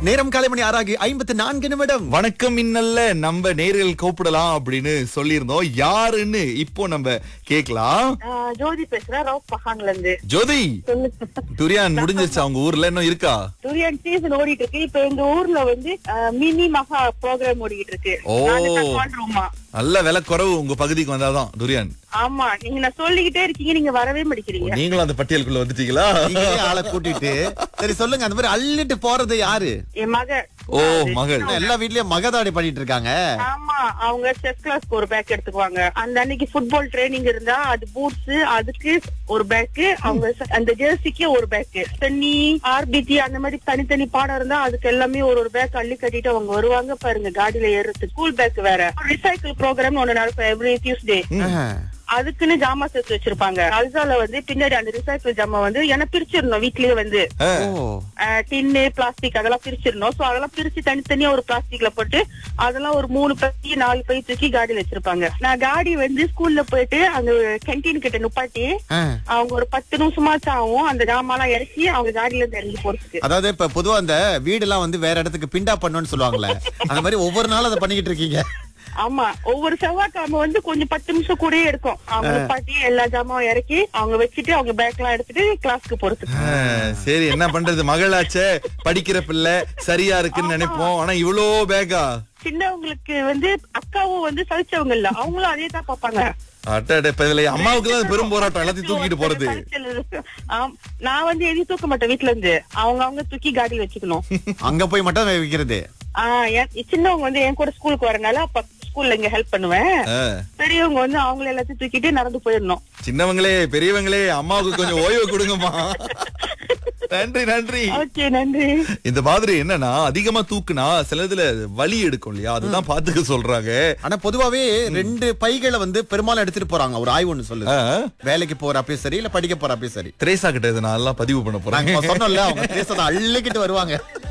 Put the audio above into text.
நேரம் காலை மணி ஆறாகி ஐம்பத்தி நான்கு நிமிடம் வணக்கம் இன்னல்ல நம்ம நேர்கள் கூப்பிடலாம் அப்படின்னு சொல்லியிருந்தோம் யாருன்னு இப்போ நம்ம கேக்கலாம் ஆஹ் ஜோதி பேசுறேன் ரவுப் பஹான்ல இருந்து ஜோதி சொல்லுங்க துரியான் முடிஞ்சிருச்சு அவங்க ஊர்ல இன்னும் இருக்கா டூரியன் சீசன் ஓடிட்டு இருக்கு இப்ப எங்க ஊர்ல வந்து ஆஹ் மினி மகா ப்ரோக்ராம் ஓடிட்டு இருக்கு ஓ. நாங்க தக்கான் ரூமா நல்ல விலை குறைவு உங்க பகுதிக்கு வந்தாதான் துரியான் ஆமா நீங்க நான் சொல்லிக்கிட்டே இருக்கீங்க நீங்க வரவே மாட்டேங்கிறீங்க நீங்களும் அந்த பட்டியலுக்குள்ள வந்துட்டீங்களா நீங்களே ஆளை கூட்டிட்டு சரி சொல்லுங்க அந்த மாதிரி அள்ளிட்டு போறது யாரு என் மக ஓ மகள் எல்லா வீட்லயும் மகதாடி பண்ணிட்டு இருக்காங்க ஆமா அவங்க செஸ் கிளாஸ்க்கு ஒரு பேக் எடுத்துக்குவாங்க அந்த அன்னைக்கு ஃபுட்பால் ட்ரைனிங் இருந்தா அது பூட்ஸ் அதுக்கு ஒரு பேக் அவங்க ச- அந்த ஜெர்சிக்கு ஒரு பேக் தண்ணி ஆர்பிடி அந்த மாதிரி தனித்தனி பாடம் இருந்தா அதுக்கு எல்லாமே ஒரு ஒரு பேக் அள்ளி கட்டிட்டு அவங்க வருவாங்க பாருங்க காடியில ஏறுறது ஸ்கூல் பேக் வேற ரிசைக்கிள் ப்ரோக்ராம் ஒண்ணு நடக்கும் எவ்ரி டியூஸ்டே ஆஹ். அதுக்குன்னு ஜாமா சேர்த்து வச்சிருப்பாங்க அல்சால வந்து பின்னாடி அந்த ரிசைக்கிள் ஜாமா வந்து என்ன பிரிச்சிடணும் வீட்லயே வந்து ஓ டின்னு பிளாஸ்டிக் அதெல்லாம் பிரிச்சிடணும் சோ அதெல்லாம் பிரிச்சு தனித்தனியா ஒரு பிளாஸ்டிக்ல போட்டு அதெல்லாம் ஒரு மூணு பை நாலு பை தூக்கி காடியில வச்சிருப்பாங்க நான் காடி வந்து ஸ்கூல்ல போயிட்டு அந்த கேன்டீன் கிட்ட நுப்பாட்டி ஆஹ். அவங்க ஒரு பத்து நிமிஷமாச்சும் ஆகும் அந்த ஜாமாலாம் இறக்கி அவங்க காடியில இருந்து இறங்கி போறதுக்கு அதாவது இப்ப பொதுவா அந்த வீடெல்லாம் வந்து வேற இடத்துக்கு பிண்டா பண்ணுன்னு சொல்லுவாங்கல்ல அந்த மாதிரி ஒவ்வொரு நாளும் அதை பண்ணிக்கிட்டு இருக்கீங்க ஆமா ஒவ்வொரு செவ்வாய்க்கிழமை வந்து கொஞ்சம் பத்து நிமிஷம் கூடயே எடுக்கும் அவங்க நுப்பாட்டி எல்லா ஜாமாவும் இறக்கி அவங்க வச்சுட்டு அவங்க பேக் எல்லாம் எடுத்துட்டு கிளாஸ்க்கு போறதுக்கு ஆ, சரி என்ன பண்றது மகளாச்சே படிக்கிற பிள்ளை சரியா இருக்குன்னு நினைப்போம் ஆனா இவ்வளோ பேக்கா சின்னவங்களுக்கு வந்து அக்காவும் வந்து சலிச்சவங்க இல்ல அவங்களும் அதே தான் பாப்பாங்க அட்ட இப்ப இதுல அம்மாவுக்கு தான் பெரும் போராட்டம் எல்லாத்தையும் தூக்கிட்டு போறது ஆம், நான் வந்து எதையும் தூக்க மாட்டேன் வீட்ல இருந்து அவங்க அவங்க தூக்கி காடி வச்சுக்கணும் அங்க போய் மட்டும் வைக்கிறது ஆஹ் என் சின்னவங்க வந்து என் கூட ஸ்கூலுக்கு வரனால அப்ப ஸ்கூல்ல இங்க ஹெல்ப் பண்ணுவேன் ஆ, பெரியவங்க வந்து அவங்கள எல்லாத்தையும் தூக்கிட்டு நடந்து போயிடணும் சின்னவங்களே பெரியவங்களே அம்மாவுக்கு கொஞ்சம் ஓய்வு கொடுங்கம்மா நன்றி நன்றி ஓகே நன்றி இந்த மாதிரி என்னன்னா அதிகமா தூக்குனா சிலதுல வலி எடுக்கும் இல்லையா அதுதான் பாத்துக்க சொல்றாங்க ஆனா பொதுவாவே ரெண்டு பைகளை வந்து பெரும்பாலும் எடுத்துட்டு போறாங்க ஒரு ஆய்வு ஒண்ணு சொல்லுது ஆ, வேலைக்கு போறப்பயும் சரி இல்ல படிக்க போறப்பயும் சரி திரேசா கிட்ட இதை நான் எல்லாம் பதிவு பண்ண போறேன் நாங்க சொன்னோம்ல அவங்க பேசுறத அள்ளிக்கிட்டு வருவாங்க